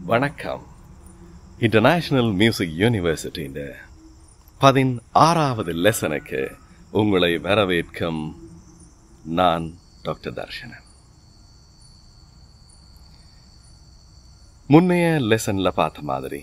வணக்கம் international music யூனிவர்சிட்டியின் பதினாறாவது லெசனுக்கு உங்களை வரவேற்கும் நான் டாக்டர் தர்ஷனன் முன்னைய லெசன்ல பார்த்த மாதிரி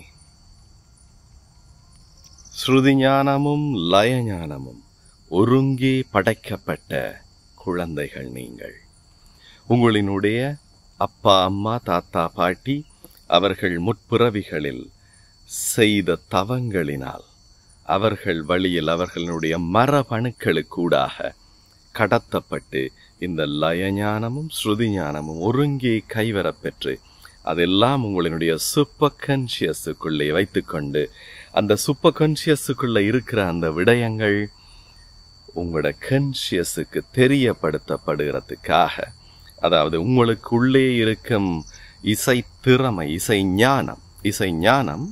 ஸ்ருதி ஞானமும் லய ஞானமும் ஒருங்கே படைக்கப்பட்ட குழந்தைகள் நீங்கள் உங்களினுடைய அப்பா அம்மா தாத்தா பாட்டி அவர்கள் முற்பிறவிகளில் செய்த தவங்களினால் அவர்கள் வழியில் அவர்களுடைய மரபணுக்களுக்கூடாக கடத்தப்பட்டு இந்த லயஞானமும் ஸ்ருதி ஞானமும் ஒருங்கே கைவரப்பெற்று அதெல்லாம் உங்களினுடைய சூப்பர் கான்சியஸுக்குள்ளே வைத்துக்கொண்டு அந்த சூப்பர் கான்சியஸுக்குள்ளே இருக்கிற அந்த விடயங்கள் உங்களோட கான்சியஸுக்கு தெரியப்படுத்தப்படுகிறதுக்காக அதாவது உங்களுக்குள்ளே இருக்கும் இசை திறமை இசை ஞானம் இசை ஞானம்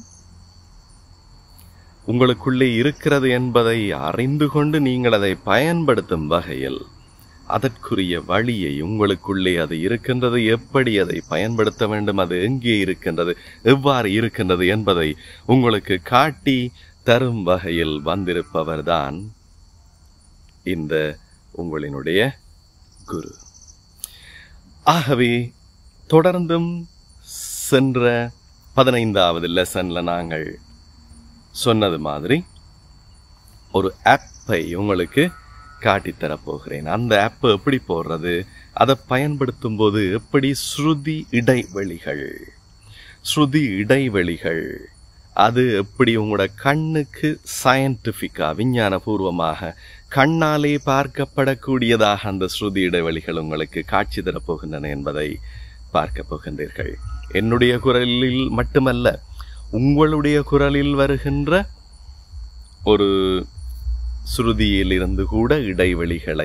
உங்களுக்குள்ளே இருக்கிறது என்பதை அறிந்து கொண்டு நீங்கள் அதை பயன்படுத்தும் வகையில் அதற்குரிய வழியை உங்களுக்குள்ளே அது இருக்கின்றது எப்படி அதை பயன்படுத்த வேண்டும் அது எங்கே இருக்கின்றது எவ்வாறு இருக்கின்றது என்பதை உங்களுக்கு காட்டி தரும் வகையில் வந்திருப்பவர்தான் இந்த உங்களினுடைய குரு ஆகவே தொடர்ந்தும் சென்ற பதினைந்தாவது லெசன்ல நாங்கள் சொன்னது மாதிரி ஒரு ஆப்பை உங்களுக்கு காட்டித்தரப் போகிறேன் அந்த ஆப்பை எப்படி போடுறது அதை பயன்படுத்தும் போது எப்படி ஸ்ருதி இடைவெளிகள் ஸ்ருதி இடைவெளிகள் அது எப்படி உங்களோட கண்ணுக்கு சயின்டிஃபிக்காக விஞ்ஞானபூர்வமாக கண்ணாலே பார்க்கப்படக்கூடியதாக அந்த ஸ்ருதி இடைவெளிகள் உங்களுக்கு காட்சி தரப்போகின்றன என்பதை பார்க்க போகின்றீர்கள் என்னுடைய குரலில் மட்டுமல்ல உங்களுடைய குரலில் வருகின்ற ஒரு ஸ்ருதியில் இருந்து கூட இடைவெளிகளை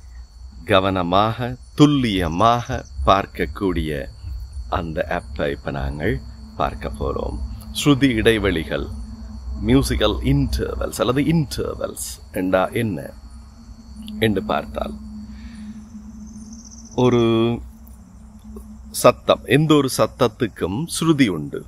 கவனமாக துல்லியமாக பார்க்கக்கூடிய அந்த ஆப்பை இப்போ நாங்கள் பார்க்க போகிறோம் ஸ்ருதி இடைவெளிகள் மியூசிக்கல் இன்டர்வல்ஸ் அல்லது இன்டர்வல்ஸ் என்றா என்ன என்று பார்த்தால் ஒரு சத்தம் எந்த ஒரு சத்தத்துக்கும் ஸ்ருதி உண்டு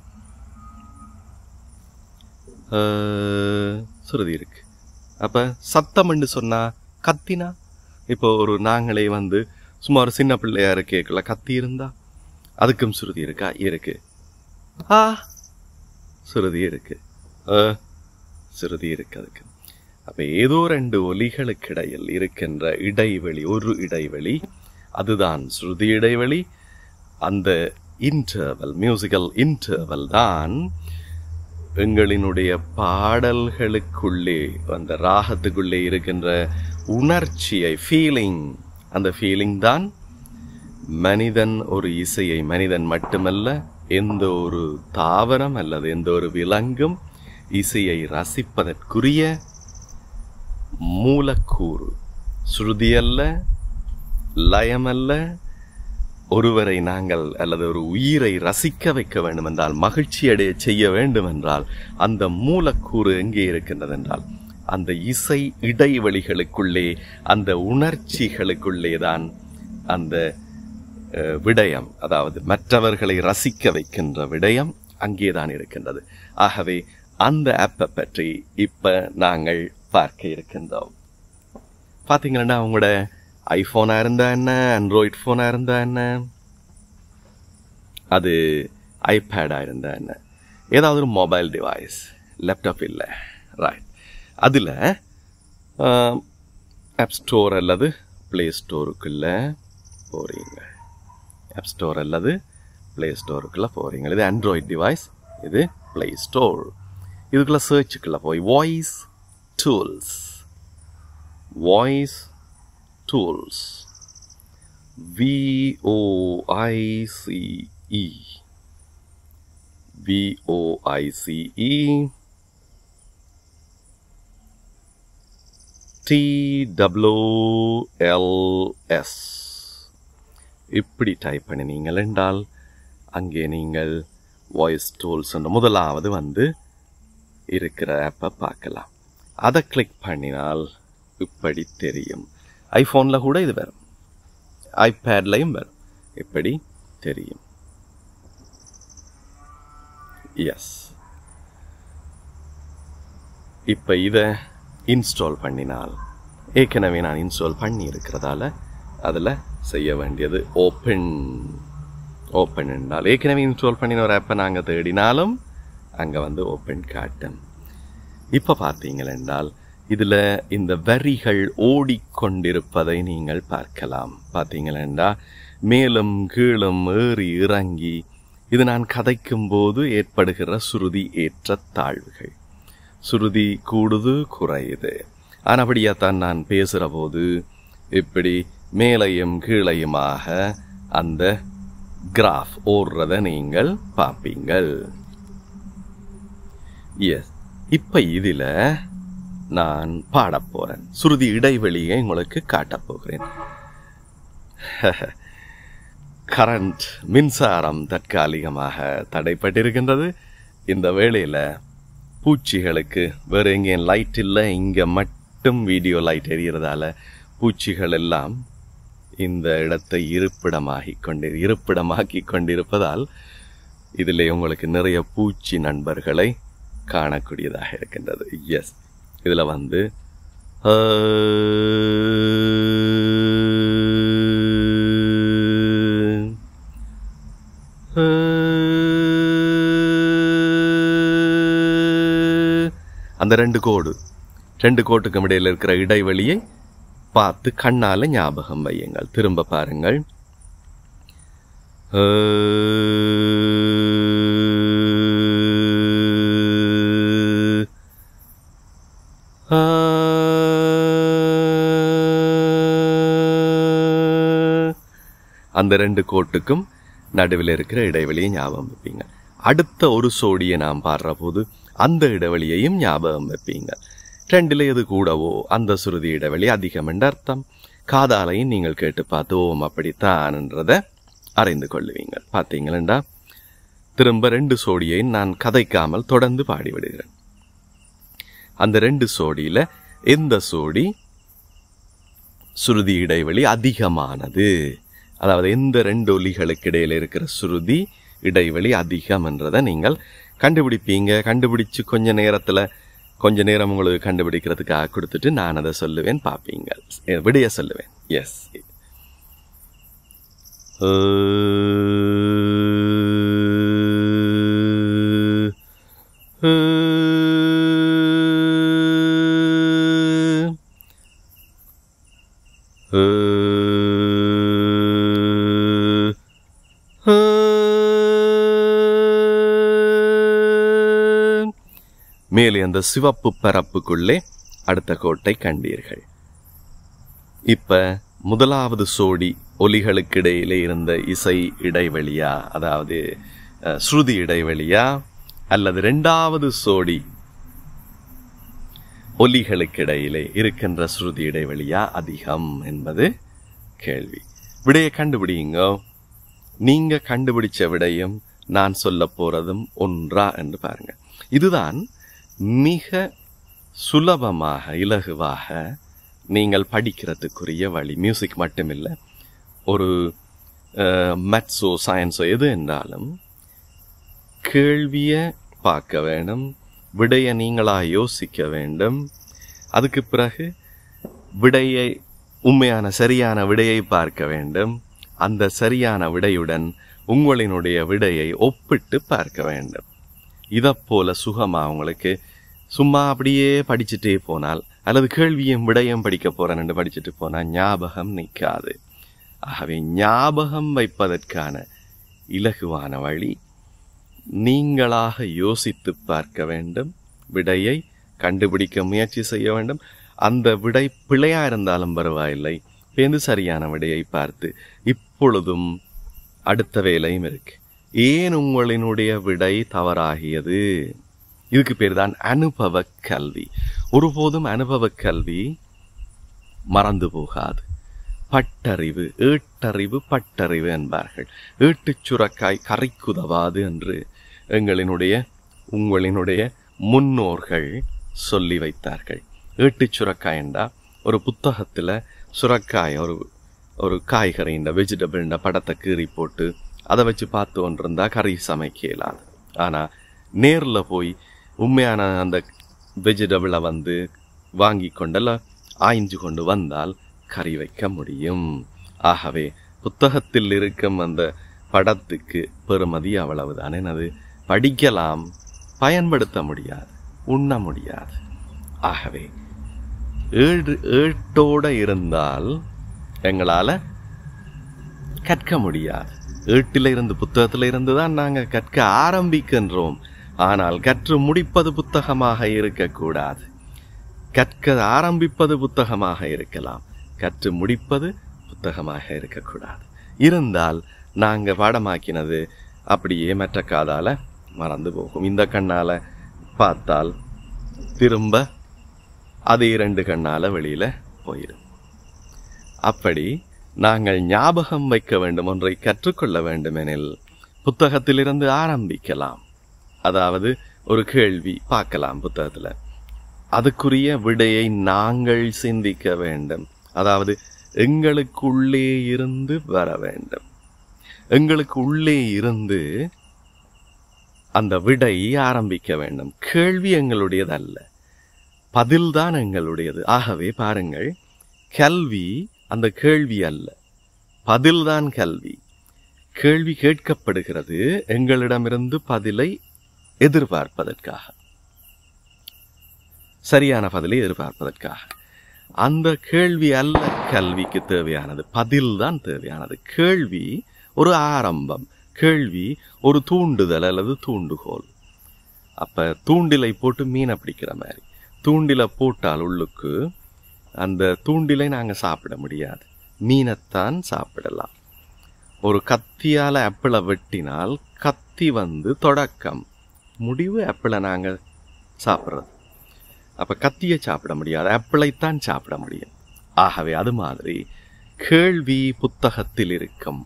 ஸ்ருதி இருக்கு அப்ப சத்தம் என்று சொன்னா கத்தினா இப்போ ஒரு நாங்களே வந்து சும்மா ஒரு சின்ன பிள்ளையா இருக்கேக்கல கத்தி இருந்தா அதுக்கும் சுருதி இருக்கா இருக்கு ஆ சுருதி இருக்கு சுருதி இருக்கு அதுக்கு அப்ப ஏதோ ரெண்டு ஒலிகளுக்கு இடையில் இருக்கின்ற இடைவெளி ஒரு இடைவெளி அதுதான் ஸ்ருதி இடைவெளி அந்த இன்டர்வல் மியூசிக்கல் இன்டர்வல் தான் எங்களினுடைய பாடல்களுக்குள்ளே அந்த ராகத்துக்குள்ளே இருக்கின்ற உணர்ச்சியை ஃபீலிங் அந்த ஃபீலிங் தான் மனிதன் ஒரு இசையை மனிதன் மட்டுமல்ல எந்த ஒரு தாவரம் அல்லது எந்த ஒரு விலங்கும் இசையை ரசிப்பதற்குரிய மூலக்கூறு ஸ்ருதி அல்ல லயமல்ல ஒருவரை நாங்கள் அல்லது ஒரு உயிரை ரசிக்க வைக்க வேண்டும் என்றால் மகிழ்ச்சி அடைய செய்ய வேண்டும் என்றால் அந்த மூலக்கூறு எங்கே இருக்கின்றது என்றால் அந்த இசை இடைவெளிகளுக்குள்ளே அந்த உணர்ச்சிகளுக்குள்ளே தான் அந்த விடயம் அதாவது மற்றவர்களை ரசிக்க வைக்கின்ற விடயம் அங்கேதான் இருக்கின்றது ஆகவே அந்த ஆப்பை பற்றி இப்ப நாங்கள் பார்க்க இருக்கின்றோம் பார்த்தீங்கன்னா உங்களோட ஐஃபோனா இருந்தா என்ன ஆண்ட்ராய்ட் ஃபோனா இருந்தா என்ன அது ஐபேடா இருந்தா என்ன ஏதாவது ஒரு மொபைல் டிவைஸ் லேப்டாப் இல்லை ரைட் அதில் ஆப் ஸ்டோர் அல்லது ப்ளே ஸ்டோருக்குள்ளே போகிறீங்க ஆப் ஸ்டோர் அல்லது ப்ளே ஸ்டோருக்குள்ளே போகிறீங்க இது ஆண்ட்ராய்ட் டிவைஸ் இது ப்ளே ஸ்டோர் இதுக்குள்ளே சர்ச்சுக்குள்ளே போய் voice tools voice tools V O I C E V O I C E T W L S இப்படி டைப் பண்ணினீங்கள் என்றால் அங்கே நீங்கள் வாய்ஸ் டூல்ஸ் முதலாவது வந்து இருக்கிற ஆப்பை பார்க்கலாம் அதை கிளிக் பண்ணினால் இப்படி தெரியும் ஐஃபோனில் கூட இது வரும் ஐபேட்லையும் வரும் இப்படி தெரியும் எஸ் இப்போ இதை இன்ஸ்டால் பண்ணினால் ஏற்கனவே நான் இன்ஸ்டால் பண்ணி இருக்கிறதால அதில் செய்ய வேண்டியது ஓப்பன் ஓப்பன் என்றால் ஏற்கனவே இன்ஸ்டால் பண்ணின ஒரு ஆப்பை நாங்கள் தேடினாலும் அங்கே வந்து ஓப்பன் காட்டும் இப்போ பார்த்தீங்கள் என்றால் இதில் இந்த வரிகள் ஓடிக்கொண்டிருப்பதை நீங்கள் பார்க்கலாம் பார்த்தீங்கள் என்றால் மேலும் கீழும் ஏறி இறங்கி இது நான் கதைக்கும் போது ஏற்படுகிற சுருதி ஏற்ற தாழ்வுகள் சுருதி கூடுது குறையுது ஆனபடியாத்தான் நான் பேசுகிற போது இப்படி மேலையும் கீழையுமாக அந்த கிராஃப் ஓடுறத நீங்கள் பார்ப்பீங்கள் எஸ் இப்போ இதில் நான் பாடப் போகிறேன் சுருதி இடைவெளியை உங்களுக்கு காட்டப் போகிறேன் கரண்ட் மின்சாரம் தற்காலிகமாக தடைப்பட்டிருக்கின்றது இந்த வேளையில் பூச்சிகளுக்கு வேறு எங்கேயும் லைட் இல்லை இங்கே மட்டும் வீடியோ லைட் எரியறதால பூச்சிகள் எல்லாம் இந்த இடத்தை இருப்பிடமாகி கொண்டு இருப்பிடமாக்கி கொண்டிருப்பதால் இதில் உங்களுக்கு நிறைய பூச்சி நண்பர்களை காணக்கூடியதாக இருக்கின்றது எஸ் இதில் வந்து அந்த ரெண்டு கோடு ரெண்டு கோட்டுக்கும் இடையில் இருக்கிற இடைவெளியை பார்த்து கண்ணால ஞாபகம் வையுங்கள் திரும்ப பாருங்கள் அந்த ரெண்டு கோட்டுக்கும் நடுவில் இருக்கிற இடைவெளியை ஞாபகம் வைப்பீங்க அடுத்த ஒரு சோடியை நாம் பாடுற போது அந்த இடைவெளியையும் ஞாபகம் வைப்பீங்க ரெண்டில் எது கூடவோ அந்த சுருதி இடைவெளி அதிகம் என்ற அர்த்தம் காதாலையும் நீங்கள் கேட்டு பார்த்து ஓம் அப்படித்தான்ன்றதை அறிந்து கொள்ளுவீங்க பார்த்தீங்களா திரும்ப ரெண்டு சோடியை நான் கதைக்காமல் தொடர்ந்து பாடிவிடுகிறேன் அந்த ரெண்டு சோடியில எந்த சோடி சுருதி இடைவெளி அதிகமானது அதாவது எந்த ரெண்டு ஒலிகளுக்கு இடையில இருக்கிற சுருதி இடைவெளி அதிகம் என்றதை நீங்கள் கண்டுபிடிப்பீங்க கண்டுபிடிச்சு கொஞ்ச நேரத்தில் கொஞ்ச நேரம் உங்களுக்கு கண்டுபிடிக்கிறதுக்காக கொடுத்துட்டு நான் அதை சொல்லுவேன் பார்ப்பீங்க விடைய சொல்லுவேன் எஸ் மேலே அந்த சிவப்பு பரப்புக்குள்ளே அடுத்த கோட்டை கண்டீர்கள் இப்ப முதலாவது சோடி ஒலிகளுக்கிடையிலே இருந்த இசை இடைவெளியா அதாவது அஹ், ஸ்ருதி இடைவெளியா அல்லது இரண்டாவது சோடி ஒலிகளுக்கிடையிலே இருக்கின்ற ஸ்ருதி இடைவெளியா அதிகம் என்பது கேள்வி விடையை கண்டுபிடிங்க நீங்க கண்டுபிடிச்ச விடையும் நான் சொல்ல போறதும் ஒன்றா என்று பாருங்க இதுதான் மிக சுலபமாக இலகுவாக நீங்கள் படிக்கிறதுக்குரிய வழி மியூசிக் மட்டுமில்லை ஒரு மேத்ஸோ சயின்ஸோ எது என்றாலும் கேள்வியை பார்க்க வேண்டும் விடையை நீங்களாக யோசிக்க வேண்டும் அதுக்கு பிறகு விடையை உண்மையான சரியான விடையை பார்க்க வேண்டும் அந்த சரியான விடையுடன் உங்களினுடைய விடையை ஒப்பிட்டு பார்க்க வேண்டும் இதைப் போல சுகமா உங்களுக்கு சும்மா அப்படியே படிச்சுட்டே போனால் அல்லது கேள்வியும் விடையும் படிக்க போறேன்னு படிச்சுட்டு போனால் ஞாபகம் நிற்காது ஆகவே ஞாபகம் வைப்பதற்கான இலகுவான வழி நீங்களாக யோசித்து பார்க்க வேண்டும் விடையை கண்டுபிடிக்க முயற்சி செய்ய வேண்டும் அந்த விடை பிழையா இருந்தாலும் பரவாயில்லை பேந்து சரியான விடையை பார்த்து இப்பொழுதும் அடுத்த வேலையும் இருக்கு ஏன் உங்களினுடைய விடை தவறாகியது இதுக்கு பேர் தான் அனுபவ கல்வி ஒருபோதும் அனுபவ கல்வி மறந்து போகாது பட்டறிவு ஏட்டறிவு பட்டறிவு என்பார்கள் ஏட்டுச் சுரக்காய் கரைக்குதவாது என்று எங்களினுடைய உங்களினுடைய முன்னோர்கள் சொல்லி வைத்தார்கள் ஏட்டுச் சுரக்காய் என்றா ஒரு புத்தகத்தில் சுரக்காய் ஒரு ஒரு காய்கறின்ற வெஜிடபிள்ன்ற படத்தை கீறி போட்டு அதை வச்சு பார்த்து கொண்டிருந்தா கறி சமைக்க இயலாது ஆனால் நேரில் போய் உண்மையான அந்த வெஜிடபிளை வந்து வாங்கி கொண்டெல்லாம் ஆய்ஞ்சு கொண்டு வந்தால் கறி வைக்க முடியும் ஆகவே புத்தகத்தில் இருக்கும் அந்த படத்துக்கு பெறுமதி அவ்வளவுதான் எனது படிக்கலாம் பயன்படுத்த முடியாது உண்ண முடியாது ஆகவே ஏழு ஏட்டோட இருந்தால் எங்களால் கற்க முடியாது ஏட்டில் இருந்து புத்தகத்தில் இருந்து தான் நாங்கள் கற்க ஆரம்பிக்கின்றோம் ஆனால் கற்று முடிப்பது புத்தகமாக இருக்கக்கூடாது கற்க ஆரம்பிப்பது புத்தகமாக இருக்கலாம் கற்று முடிப்பது புத்தகமாக இருக்கக்கூடாது இருந்தால் நாங்கள் பாடமாக்கினது அப்படியே மற்ற காதால மறந்து போகும் இந்த கண்ணால் பார்த்தால் திரும்ப அதே இரண்டு கண்ணால் வெளியில் போயிடும் அப்படி நாங்கள் ஞாபகம் வைக்க வேண்டும் ஒன்றை கற்றுக்கொள்ள வேண்டுமெனில் புத்தகத்திலிருந்து ஆரம்பிக்கலாம் அதாவது ஒரு கேள்வி பார்க்கலாம் புத்தகத்தில் அதுக்குரிய விடையை நாங்கள் சிந்திக்க வேண்டும் அதாவது எங்களுக்குள்ளே இருந்து வர வேண்டும் எங்களுக்கு உள்ளே இருந்து அந்த விடை ஆரம்பிக்க வேண்டும் கேள்வி எங்களுடையதல்ல பதில்தான் எங்களுடையது ஆகவே பாருங்கள் கல்வி அந்த கேள்வி அல்ல பதில்தான் கல்வி கேள்வி கேட்கப்படுகிறது எங்களிடமிருந்து பதிலை எதிர்பார்ப்பதற்காக சரியான பதிலை எதிர்பார்ப்பதற்காக அந்த கேள்வி அல்ல கல்விக்கு தேவையானது பதில் தான் தேவையானது கேள்வி ஒரு ஆரம்பம் கேள்வி ஒரு தூண்டுதல் அல்லது தூண்டுகோல் அப்ப தூண்டிலை போட்டு மீனை பிடிக்கிற மாதிரி தூண்டிலை போட்டால் உள்ளுக்கு அந்த தூண்டிலை நாங்க சாப்பிட முடியாது மீனைத்தான் சாப்பிடலாம் ஒரு கத்தியால ஆப்பிளை வெட்டினால் கத்தி வந்து தொடக்கம் முடிவு ஆப்பிளை நாங்க சாப்பிட்றது அப்ப கத்தியை சாப்பிட முடியாது ஆப்பிளைத்தான் சாப்பிட முடியும் ஆகவே அது மாதிரி கேள்வி புத்தகத்தில் இருக்கும்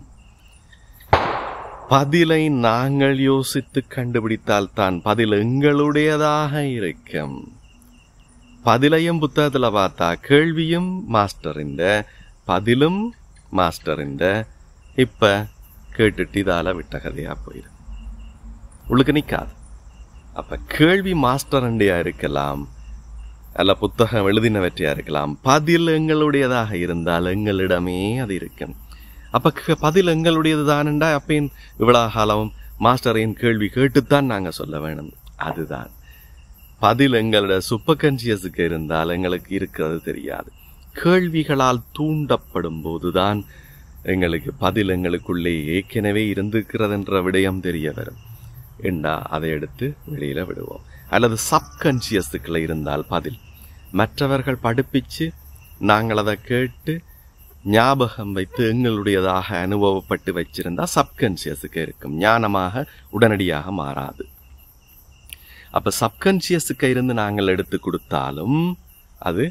பதிலை நாங்கள் யோசித்து கண்டுபிடித்தால் தான் பதில் எங்களுடையதாக இருக்கும் பதிலையும் புத்தகத்துல பார்த்தா கேள்வியும் மாஸ்டரின் பதிலும் மாஸ்டரின் இப்ப கேட்டுட்டு இதால விட்ட கதையா போயிடும் உள்ளுக்கு நிக்காது அப்ப கேள்வி மாஸ்டரண்டியா இருக்கலாம் அல்ல புத்தகம் எழுதினவற்றையா இருக்கலாம் பதில் எங்களுடையதாக இருந்தால் எங்களிடமே அது இருக்கும் அப்ப க- பதில் எங்களுடையது தானண்டா அப்பேன் இவ்வளவு காலம் மாஸ்டரின் கேள்வி கேட்டுத்தான் நாங்க சொல்ல வேணும் அதுதான் பதில் எங்களோட சுப்பகன்சியஸுக்கு இருந்தால் எங்களுக்கு இருக்கிறது தெரியாது கேள்விகளால் தூண்டப்படும் போதுதான் எங்களுக்கு பதில் எங்களுக்குள்ளே ஏற்கனவே இருந்திருக்கிறதுன்ற விடயம் தெரிய வரும் என்றா அதை எடுத்து வெளியில விடுவோம் அல்லது சப்கான்சியஸுக்குள்ள இருந்தால் பதில் மற்றவர்கள் படிப்பிச்சு நாங்கள் அதை கேட்டு ஞாபகம் வைத்து எங்களுடையதாக அனுபவப்பட்டு வச்சிருந்தா சப்கான்சியஸுக்கு இருக்கும் ஞானமாக உடனடியாக மாறாது அப்ப சப்கான்சியஸுக்கு இருந்து நாங்கள் எடுத்து கொடுத்தாலும் அது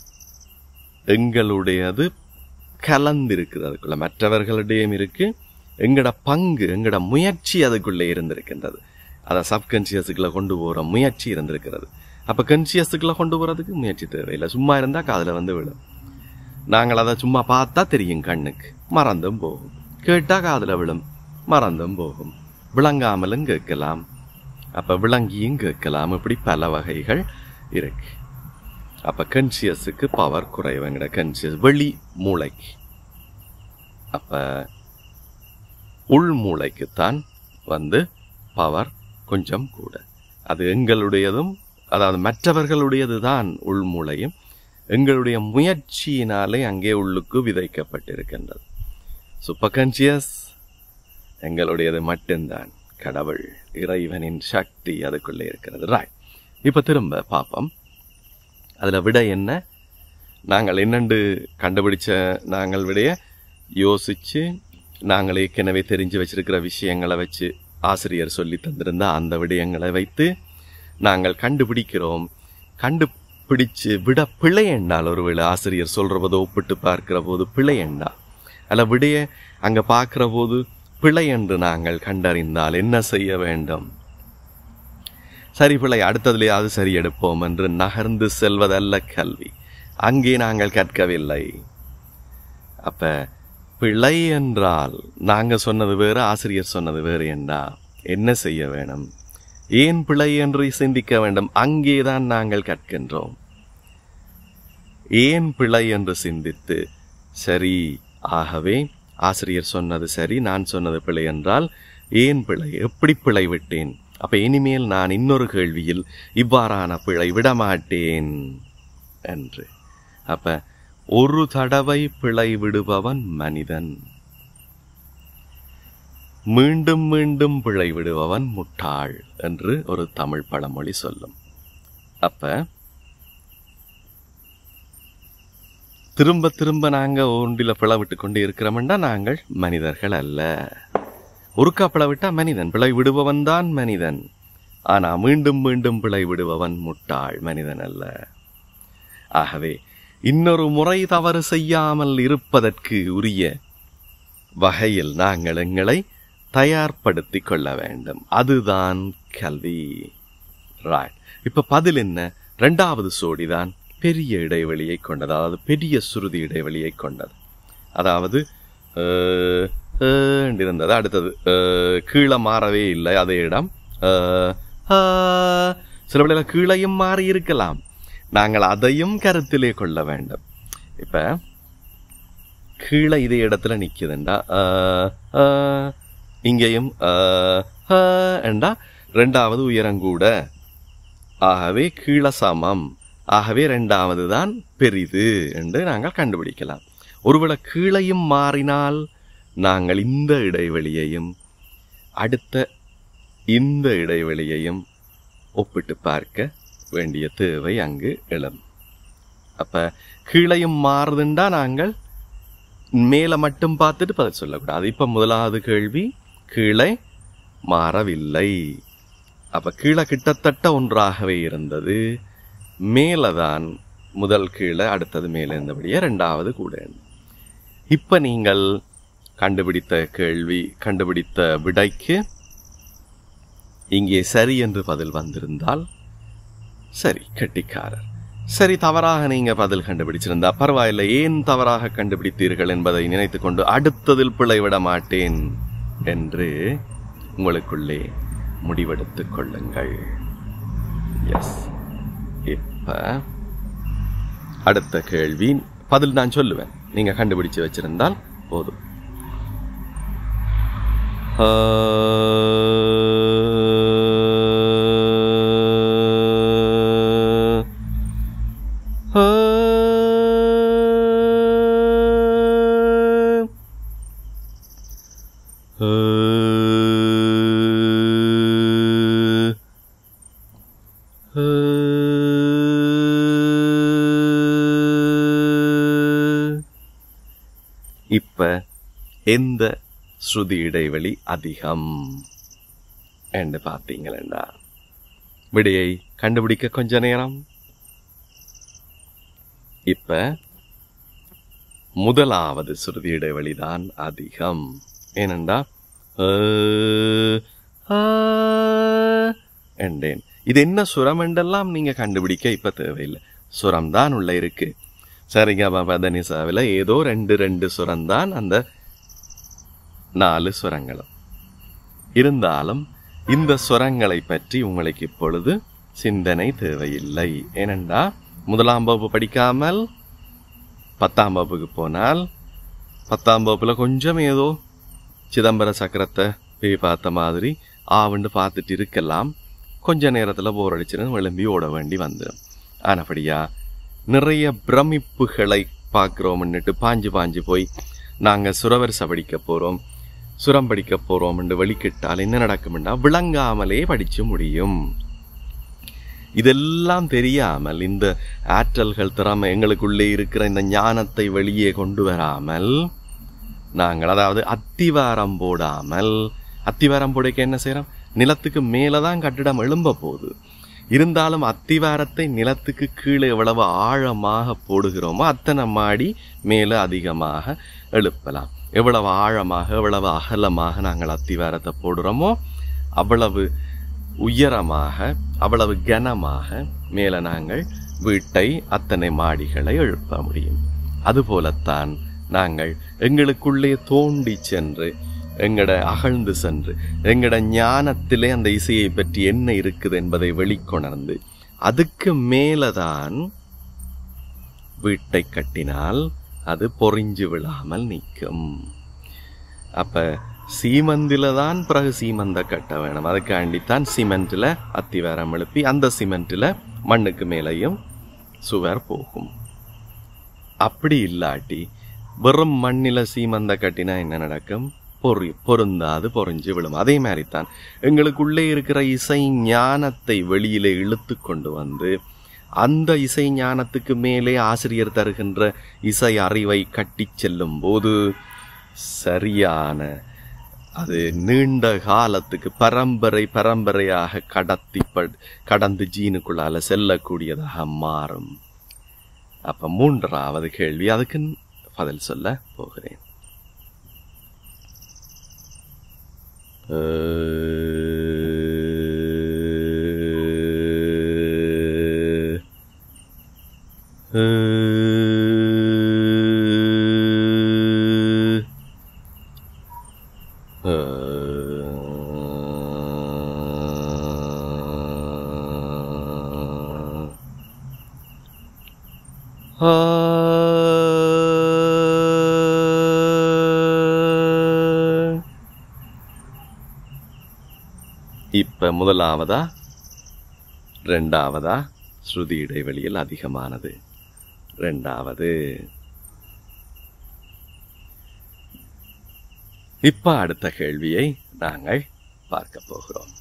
எங்களுடையது கலந்திருக்குது அதுக்குள்ள மற்றவர்களிடையும் இருக்கு எங்கட பங்கு எங்கட முயற்சி அதுக்குள்ளே இருந்திருக்கின்றது அதை சப்கான்சியஸுக்குள்ள கொண்டு போற முயற்சி இருந்திருக்கிறது அப்ப கன்சியஸுக்குள்ள கொண்டு போறதுக்கு முயற்சி தேவையில்லை சும்மா இருந்தா காதுல வந்து விடும் நாங்கள் அதை சும்மா பார்த்தா தெரியும் கண்ணுக்கு மறந்தும் போகும் கேட்டா காதுல விழும் மறந்தும் போகும் விளங்காமலும் கேட்கலாம் அப்ப விளங்கியும் கேட்கலாம் இப்படி பல வகைகள் இருக்கு அப்ப கன்சியஸுக்கு பவர் குறைவுங்கிற கன்சியஸ் வெளி மூளைக்கு அப்ப உள் மூளைக்குத்தான் வந்து பவர் கொஞ்சம் கூட அது எங்களுடையதும் அதாவது மற்றவர்களுடையது தான் உள் மூளையும் எங்களுடைய முயற்சியினாலே அங்கே உள்ளுக்கு விதைக்கப்பட்டிருக்கின்றது சூப்பர் கான்சியஸ் எங்களுடையது மட்டும்தான் கடவுள் இறைவனின் சக்தி அதுக்குள்ளே இருக்கிறது ராய் இப்ப திரும்ப பார்ப்போம் அதுல விட என்ன நாங்கள் என்னண்டு கண்டுபிடிச்ச நாங்கள் விடைய யோசிச்சு நாங்கள் ஏற்கனவே தெரிஞ்சு வச்சிருக்கிற விஷயங்களை வச்சு ஆசிரியர் சொல்லி தந்திருந்த அந்த விடயங்களை வைத்து நாங்கள் கண்டுபிடிக்கிறோம் கண்டுபிடிச்சு விட பிழை எண்ணால் ஒருவேளை ஆசிரியர் சொல்ற போது ஒப்பிட்டு பார்க்கிற போது பிழை எண்ணா அல்ல விடைய அங்க பார்க்கிற போது பிழை என்று நாங்கள் கண்டறிந்தால் என்ன செய்ய வேண்டும் சரி பிள்ளை அடுத்ததுலையாவது சரி எடுப்போம் என்று நகர்ந்து செல்வதல்ல கல்வி அங்கே நாங்கள் கற்கவில்லை அப்ப பிழை என்றால் நாங்க சொன்னது வேறு ஆசிரியர் சொன்னது வேறு என்றா என்ன செய்ய வேணும் ஏன் பிழை என்று சிந்திக்க வேண்டும் அங்கேதான் நாங்கள் கற்கின்றோம் ஏன் பிழை என்று சிந்தித்து சரி ஆகவே ஆசிரியர் சொன்னது சரி நான் சொன்னது பிழை என்றால் ஏன் பிழை எப்படி பிழை விட்டேன் அப்ப இனிமேல் நான் இன்னொரு கேள்வியில் இவ்வாறான பிழை விடமாட்டேன் என்று அப்ப ஒரு தடவை பிழை விடுபவன் மனிதன் மீண்டும் மீண்டும் பிழை விடுபவன் முட்டாள் என்று ஒரு தமிழ் பழமொழி சொல்லும் அப்ப திரும்ப திரும்ப நாங்க ஒன்றில பிழை விட்டு கொண்டு இருக்கிறோம்னா நாங்கள் மனிதர்கள் அல்ல ஒருக்கா பிழை விட்டா மனிதன் பிழை விடுபவன் தான் மனிதன் ஆனா மீண்டும் மீண்டும் பிழை விடுபவன் முட்டாள் மனிதன் அல்ல ஆகவே இன்னொரு முறை தவறு செய்யாமல் இருப்பதற்கு உரிய வகையில் நாங்கள் எங்களை தயார்படுத்திக் கொள்ள வேண்டும் அதுதான் கல்வி ரைட் இப்ப பதில் என்ன ரெண்டாவது சோடிதான் பெரிய இடைவெளியை கொண்டது அதாவது பெரிய சுருதி இடைவெளியை கொண்டது அதாவது அஹ், அஹ் என்று இருந்தது அடுத்தது அஹ், கீழே மாறவே இல்லை அதே இடம் அஹ், அஹ், சில வேளையில கீழையும் மாறி இருக்கலாம் நாங்கள் அதையும் கருத்திலே கொள்ள வேண்டும் இப்ப கீழே இதே இடத்துல நிக்குதுண்டா அஹ், அஹ், இங்கேயும் அஹ், அஹ் என்றா ரெண்டாவது உயரங்கூட ஆகவே கீழ சமம் ஆகவே ரெண்டாவது தான் பெரிது என்று நாங்கள் கண்டுபிடிக்கலாம் ஒருவேளை கீழையும் மாறினால் நாங்கள் இந்த இடைவெளியையும் அடுத்த இந்த இடைவெளியையும் ஒப்பிட்டு பார்க்க வேண்டிய தேவை அங்கு எழும் அப்ப கீழையும் மாறுதுண்டா நாங்கள் மேல மட்டும் பார்த்துட்டு பதில் சொல்லக்கூடாது இப்ப முதலாவது கேள்வி கீழே மாறவில்லை அப்ப கீழே கிட்டத்தட்ட ஒன்றாகவே இருந்தது மேலதான் முதல் கீழே அடுத்தது மேலே இருந்தபடியே ரெண்டாவது கூட இருந்தது. இப்ப நீங்கள் கண்டுபிடித்த கேள்வி கண்டுபிடித்த விடைக்கு இங்கே சரி என்று பதில் வந்திருந்தால் சரி கெட்டிக்காரர் சரி தவறாக நீங்க பதில் கண்டுபிடிச்சிருந்தா பரவாயில்லை ஏன் தவறாக கண்டுபிடித்தீர்கள் என்பதை நினைத்துக் கொண்டு அடுத்ததில் பிழை விட மாட்டேன் என்று உங்களுக்குள்ளே முடிவெடுத்துக் கொள்ளுங்கள் எஸ் இப்ப அடுத்த கேள்வி பதில் நான் சொல்லுவேன் நீங்க கண்டுபிடிச்சு வச்சிருந்தால் போதும் இப்ப எந்த ஸ்ருதி இடைவெளி அதிகம் என்று பார்த்தீங்களா விடையை கண்டுபிடிக்க கொஞ்ச நேரம் இப்ப முதலாவது ஸ்ருதி இடைவெளி தான் அதிகம் ஏனென்றா அஹ், ஆ, என்றேன் இது என்ன சுரம் என்றெல்லாம் நீங்க கண்டுபிடிக்க இப்ப தேவையில்லை சுரம் தான் உள்ள இருக்கு சரிங்க பதனிசாவில் ஏதோ ரெண்டு ரெண்டு சுரம் தான் அந்த நாலு சுரங்களும் இருந்தாலும் இந்த சுரங்களை பற்றி உங்களுக்கு இப்பொழுது சிந்தனை தேவையில்லை ஏனென்றா முதலாம் வகுப்பு படிக்காமல் பத்தாம் வகுப்புக்கு போனால் பத்தாம் வகுப்புல கொஞ்சம் ஏதோ சிதம்பர சக்கரத்தை போய் பார்த்த மாதிரி ஆவுண்டு பார்த்துட்டு இருக்கலாம் கொஞ்ச நேரத்துல போர் அடிச்சிடும் எழும்பி ஓட வேண்டி வந்துடும் ஆனபடியா நிறைய பிரமிப்புகளை பார்க்குறோம்னுட்டு பாஞ்சு பாஞ்சு போய் நாங்க சுரவரிசை படிக்க போறோம் சுரம் படிக்க போறோம்னு வெளிக்கிட்டால் என்ன நடக்கும்னா விளங்காமலே படிச்சு முடியும் இதெல்லாம் தெரியாமல் இந்த ஆற்றல்கள் திறமை எங்களுக்குள்ளே இருக்கிற இந்த ஞானத்தை வெளியே கொண்டு வராமல் நாங்கள் அதாவது அத்திவாரம் போடாமல் அத்திவாரம் போடைக்க என்ன செய்யறோம் நிலத்துக்கு மேலதான் கட்டிடம் எழும்ப போகுது இருந்தாலும் அத்திவாரத்தை நிலத்துக்கு கீழே எவ்வளவு ஆழமாக போடுகிறோமோ அத்தனை மாடி மேலே அதிகமாக எழுப்பலாம் எவ்வளவு ஆழமாக எவ்வளவு அகலமாக நாங்கள் அத்திவாரத்தை போடுறோமோ அவ்வளவு உயரமாக அவ்வளவு கனமாக மேலே நாங்கள் வீட்டை அத்தனை மாடிகளை எழுப்ப முடியும் அதுபோலத்தான் நாங்கள் எங்களுக்குள்ளே தோண்டி சென்று எங்கட அகழ்ந்து சென்று எங்கட ஞானத்திலே அந்த இசையை பற்றி என்ன இருக்குது என்பதை வெளிக்கொணர்ந்து அதுக்கு மேலதான் வீட்டை கட்டினால் அது பொறிஞ்சு விழாமல் நிற்கும் அப்ப சீமந்தில தான் பிறகு சீமந்த கட்ட வேணும் அதுக்காண்டித்தான் சிமெண்ட்ல அத்திவாரம் எழுப்பி அந்த சிமெண்ட்ல மண்ணுக்கு மேலேயும் சுவர் போகும் அப்படி இல்லாட்டி வெறும் மண்ணில சீமந்த கட்டினா என்ன நடக்கும் பொறி பொருந்தாது பொறிஞ்சு விழும் அதே மாதிரி தான் எங்களுக்குள்ளே இருக்கிற இசை ஞானத்தை வெளியிலே இழுத்து கொண்டு வந்து அந்த இசை ஞானத்துக்கு மேலே ஆசிரியர் தருகின்ற இசை அறிவை கட்டிச் செல்லும் போது சரியான அது நீண்ட காலத்துக்கு பரம்பரை பரம்பரையாக கடத்தி ப- கடந்து ஜீனுக்குள்ளால செல்லக்கூடியதாக மாறும் அப்ப மூன்றாவது கேள்வி அதுக்கு பதில் சொல்ல போகிறேன் இப்ப முதலாவதா ரெண்டாவதா ஸ்ருதி இடைவெளியில் அதிகமானது ரெண்டாவது இப்ப அடுத்த கேள்வியை நாங்கள் பார்க்க போகிறோம்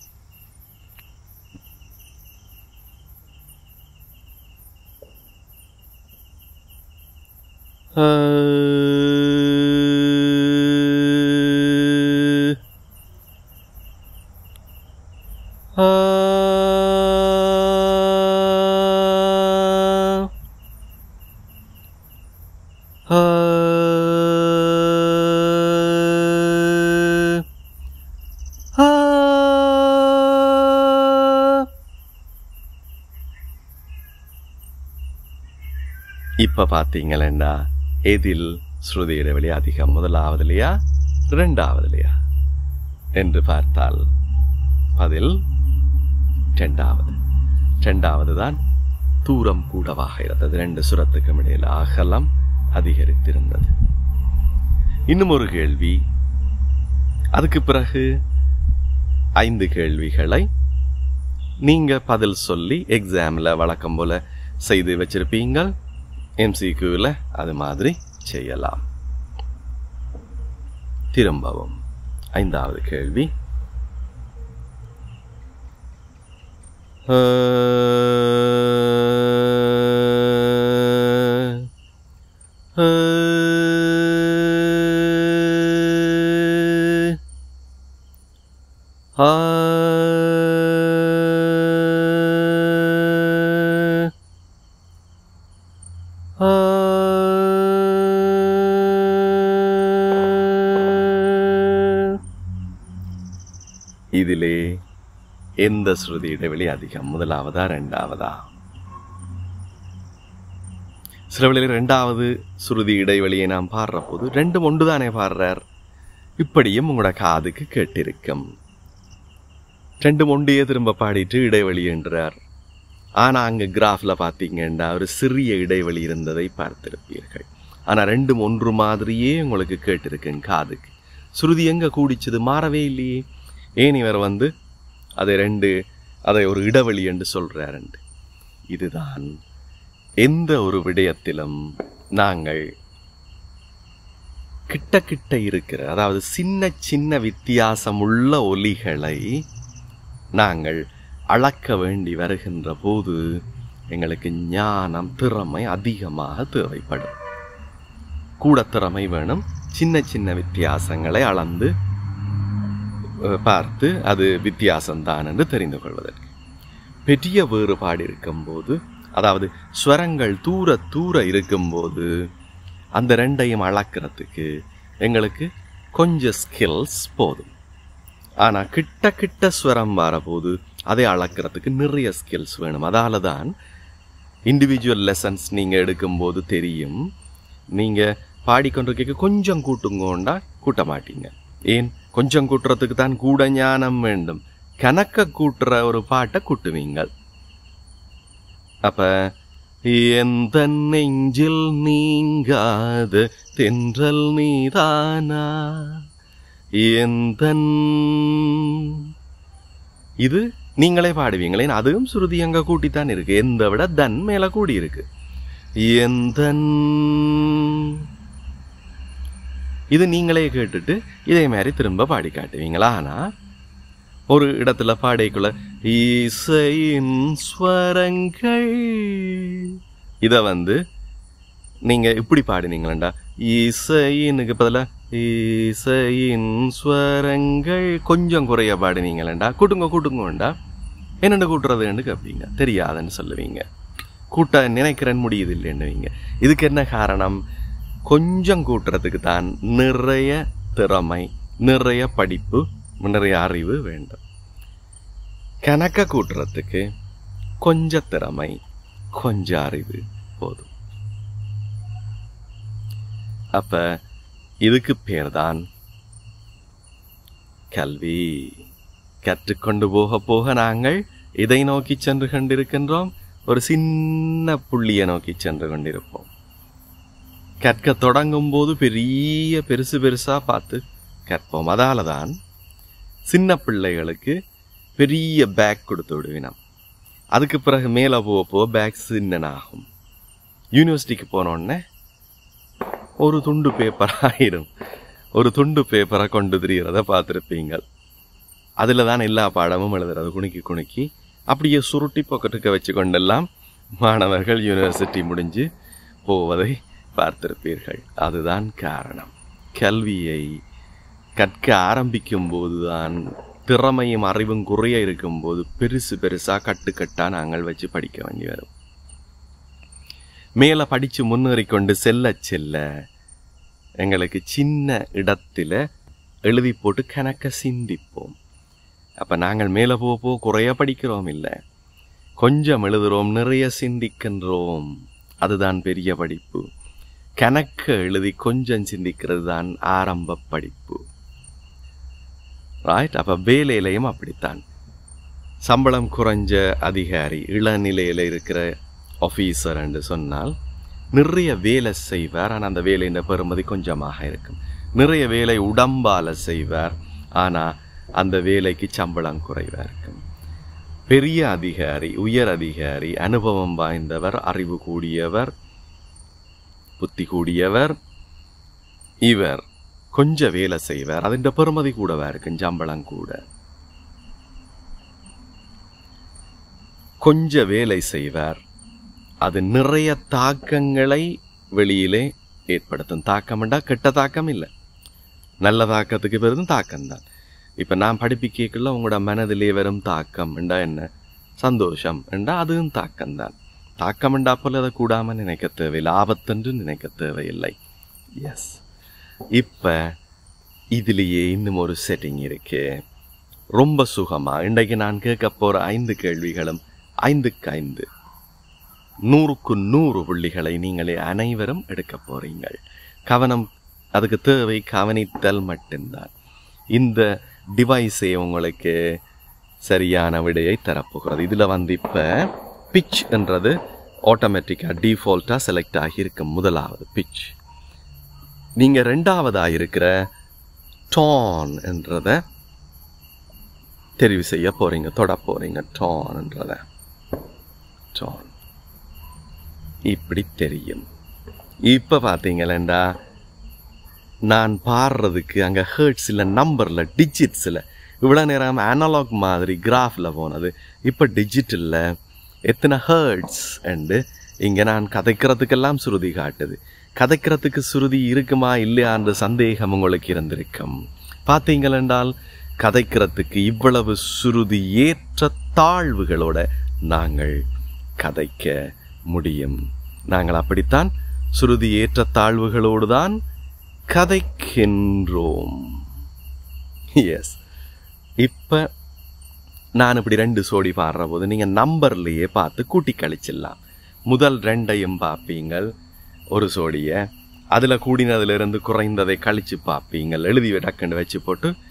இப்ப பாத்தீங்களா எதில் ஸ்ருதி இடைவெளி அதிகம் முதலாவதுலையா இரண்டாவதுலையா என்று பார்த்தால் பதில் இரண்டாவது இரண்டாவது தான் தூரம் கூடவாக இருந்தது ரெண்டு சுரத்துக்கும் இடையில அகலம் அதிகரித்திருந்தது இன்னும் ஒரு கேள்வி அதுக்கு பிறகு ஐந்து கேள்விகளை நீங்க பதில் சொல்லி எக்ஸாம்ல வழக்கம் போல செய்து வச்சிருப்பீங்கள் எம்சிக்யூவில் அது மாதிரி செய்யலாம் திரும்பவும் ஐந்தாவது கேள்வி இதிலே எந்த ஸ்ருதி இடைவெளி அதிகம் முதலாவதா ரெண்டாவதா சில வேளையில் ரெண்டாவது சுருதி இடைவெளியை நாம் பாடுற போது ரெண்டும் ஒன்றுதானே பாடுறார் இப்படியும் உங்களோட காதுக்கு கேட்டிருக்கும் ரெண்டும் ஒன்றையே திரும்ப பாடிட்டு இடைவெளி என்றார் ஆனா அங்க கிராஃப்ல பாத்தீங்கன்னா ஒரு சிறிய இடைவெளி இருந்ததை பார்த்திருப்பீர்கள் ஆனா ரெண்டும் ஒன்று மாதிரியே உங்களுக்கு கேட்டிருக்குங்க காதுக்கு சுருதி எங்க கூடிச்சது மாறவே இல்லையே ஏன் இவர் வந்து அதை ரெண்டு அதை ஒரு இடைவெளி என்று சொல்றாருண்டு இதுதான் எந்த ஒரு விடயத்திலும் நாங்கள் கிட்ட கிட்ட இருக்கிற அதாவது சின்ன சின்ன வித்தியாசமுள்ள ஒலிகளை நாங்கள் அளக்க வேண்டி வருகின்ற போது எங்களுக்கு ஞானம் திறமை அதிகமாக தேவைப்படும் கூட திறமை வேணும் சின்ன சின்ன வித்தியாசங்களை அளந்து அஹ், பார்த்து அது வித்தியாசம்தான் என்று தெரிந்து கொள்வதற்கு பெரிய வேறுபாடு இருக்கும்போது அதாவது ஸ்வரங்கள் தூர தூர இருக்கும்போது அந்த ரெண்டையும் அளக்கிறதுக்கு எங்களுக்கு கொஞ்சம் ஸ்கில்ஸ் போதும் ஆனால் கிட்ட கிட்ட ஸ்வரம் வரபோது அதை அளக்கிறதுக்கு நிறைய ஸ்கில்ஸ் வேணும் அதால தான் இண்டிவிஜுவல் லெசன்ஸ் நீங்கள் எடுக்கும்போது தெரியும் நீங்கள் பாடிக்கொண்டிருக்க கொஞ்சம் கூட்டுங்கோண்டா கூட்ட மாட்டீங்க ஏன் கொஞ்சம் கூட்டுறதுக்கு தான் கூட ஞானம் வேண்டும் கணக்க கூட்டுற ஒரு பாட்டை கூட்டுவீங்கள் அப்ப எந்த நெஞ்சில் நீங்காத தென்றல் நீதானா எந்த இது நீங்களே பாடுவீங்களே அதுவும் சுருதி அங்க கூட்டித்தான் இருக்கு எந்த விட தன் மேல கூடி இருக்கு எந்த இது நீங்களே கேட்டுட்டு இதே மாதிரி திரும்ப பாடி காட்டுவீங்களா ஆனா ஒரு இடத்துல பாடைக்குள்ள இசையின் ஸ்வரங்கள் இத வந்து நீங்க இப்படி பாடினீங்களா இசையினுக்கு பதிலா இசையின் ஸ்வரங்கள் கொஞ்சம் குறைய பாடினீங்களா கூட்டுங்க கூட்டுங்கண்டா என்னென்ன கூட்டுறதுன்னு கேட்பீங்க தெரியாதுன்னு சொல்லுவீங்க கூட்ட நினைக்கிறேன் முடியுது இல்லைன்னுவீங்க இதுக்கு என்ன காரணம் கொஞ்சம் கூட்டுறதுக்கு தான் நிறைய திறமை நிறைய படிப்பு நிறைய அறிவு வேண்டும் கணக்க கூட்டுறதுக்கு கொஞ்ச திறமை கொஞ்ச அறிவு போதும் அப்ப இதுக்கு பேர்தான் கல்வி கற்றுக்கொண்டு போக போக நாங்கள் இதை நோக்கி சென்று கொண்டிருக்கின்றோம் ஒரு சின்ன புள்ளியை நோக்கி சென்று கொண்டிருப்போம் கற்க தொடங்கும் போது பெரிய பெருசு பெருசா பார்த்து கற்போம் அதால தான் சின்ன பிள்ளைகளுக்கு பெரிய பேக் கொடுத்து விடுவினோம் அதுக்கு பிறகு மேலே போக போக பேக் சின்னனாகும் யூனிவர்சிட்டிக்கு போனோடனே ஒரு துண்டு பேப்பர் ஆயிடும் ஒரு துண்டு பேப்பரை கொண்டு திரிகிறத பார்த்துருப்பீங்கள் அதில் தான் எல்லா பாடமும் எழுதுறது குணுக்கி குணுக்கி அப்படியே சுருட்டி பொக்கெட்டுக்க வச்சு கொண்டெல்லாம் மாணவர்கள் யூனிவர்சிட்டி முடிஞ்சு போவதை பார்த்திருப்பீர்கள் அதுதான் காரணம் கல்வியை கற்க ஆரம்பிக்கும் போதுதான் திறமையும் அறிவும் குறைய இருக்கும்போது பெருசு பெருசா கட்டுக்கட்டா நாங்கள் வச்சு படிக்க வேண்டி வரும் மேல படிச்சு முன்னேறி கொண்டு செல்ல செல்ல எங்களுக்கு சின்ன இடத்துல எழுதி போட்டு கணக்க சிந்திப்போம் அப்ப நாங்கள் மேல போக போக குறைய படிக்கிறோம் இல்லை கொஞ்சம் எழுதுறோம் நிறைய சிந்திக்கின்றோம் அதுதான் பெரிய படிப்பு கணக்க எழுதி கொஞ்சம் சிந்திக்கிறது தான் ஆரம்ப படிப்பு ரைட் அப்ப வேலையிலையும் அப்படித்தான் சம்பளம் குறைஞ்ச அதிகாரி இளநிலையில இருக்கிற ஆஃபீஸர் என்று சொன்னால் நிறைய வேலை செய்வார் ஆனால் அந்த வேலையின் பெறுமதி கொஞ்சமாக இருக்கும் நிறைய வேலை உடம்பால செய்வார் ஆனா அந்த வேலைக்கு சம்பளம் குறைவா இருக்கும் பெரிய அதிகாரி உயர் அதிகாரி அனுபவம் வாய்ந்தவர் அறிவு கூடியவர் புத்தி கூடியவர் இவர் கொஞ்ச வேலை செய்வார் അതിന്റെ பெருமதி கூடவா இருக்கும் சம்பளம் கூட கொஞ்ச வேலை செய்வார் அது நிறைய தாக்கங்களை வெளியிலே ஏற்படுத்தும் தாக்கம்டா கெட்ட தாக்கம் இல்லை நல்ல தாக்கத்துக்கு பெருதும் தாக்கம்தான் இப்ப நான் படிப்பிக்கல உங்களோட மனதிலே வரும் தாக்கம் என்றா என்ன சந்தோஷம் என்றா அதுவும் தாக்கம்தான் தாக்கம் என்றா போல அதை கூடாம நினைக்க தேவையில்லை ஆபத்தென்று நினைக்க தேவையில்லை எஸ் இப்ப இதுலயே இன்னும் ஒரு செட்டிங் இருக்கு ரொம்ப சுகமா இன்றைக்கு நான் கேட்க போற ஐந்து கேள்விகளும் ஐந்துக்கு ஐந்து நூறுக்கு நூறு புள்ளிகளை நீங்களே அனைவரும் எடுக்க போறீங்கள் கவனம் அதுக்கு தேவை கவனித்தல் மட்டும்தான் இந்த டிவைஸே உங்களுக்கு சரியான விடையை தரப்போகிறது இதுல வந்து இப்ப பிச் என்றது ஆட்டோமேட்டிக்கா டிஃபால்ட்டா செலக்ட் ஆகியிருக்கு முதலாவது பிச் நீங்க ரெண்டாவதா இருக்கிற டான் என்றத தெரிவு செய்ய போறீங்க தொட போறீங்க டான் என்றத டான் இப்படி தெரியும் இப்ப பாத்தீங்களா நான் பாடுறதுக்கு அங்க ஹேர்ட்ஸ்ல நம்பர்ல டிஜிட்ஸ்ல இவ்வளவு நேரம் அனலாக் மாதிரி கிராஃப்ல போனது இப்ப டிஜிட்டல்ல எத்தனை ஹேர்ட்ஸ் அண்டு இங்க நான் கதைக்கிறதுக்கெல்லாம் சுருதி காட்டுது கதைக்கிறதுக்கு சுருதி இருக்குமா இல்லையான்ற சந்தேகம் உங்களுக்கு இருந்திருக்கும் பார்த்தீங்கள் என்றால் கதைக்கிறதுக்கு இவ்வளவு சுருதி ஏற்ற தாழ்வுகளோட நாங்கள் கதைக்க முடியும் நாங்கள் அப்படித்தான் சுருதி ஏற்ற தாழ்வுகளோடு தான் கதைக்கின்றோம் எஸ் இப்ப நான் இப்படி ரெண்டு சோடி பாடுற போது நீங்க நம்பர்லயே பார்த்து கூட்டி கழிச்சிடலாம் முதல் ரெண்டையும் பார்ப்பீங்கள் ஒரு சோடிய அதுல கூடினதுல இருந்து குறைந்ததை கழிச்சு பார்ப்பீங்கள் எழுதி டக்குன்னு வச்சு போட்டு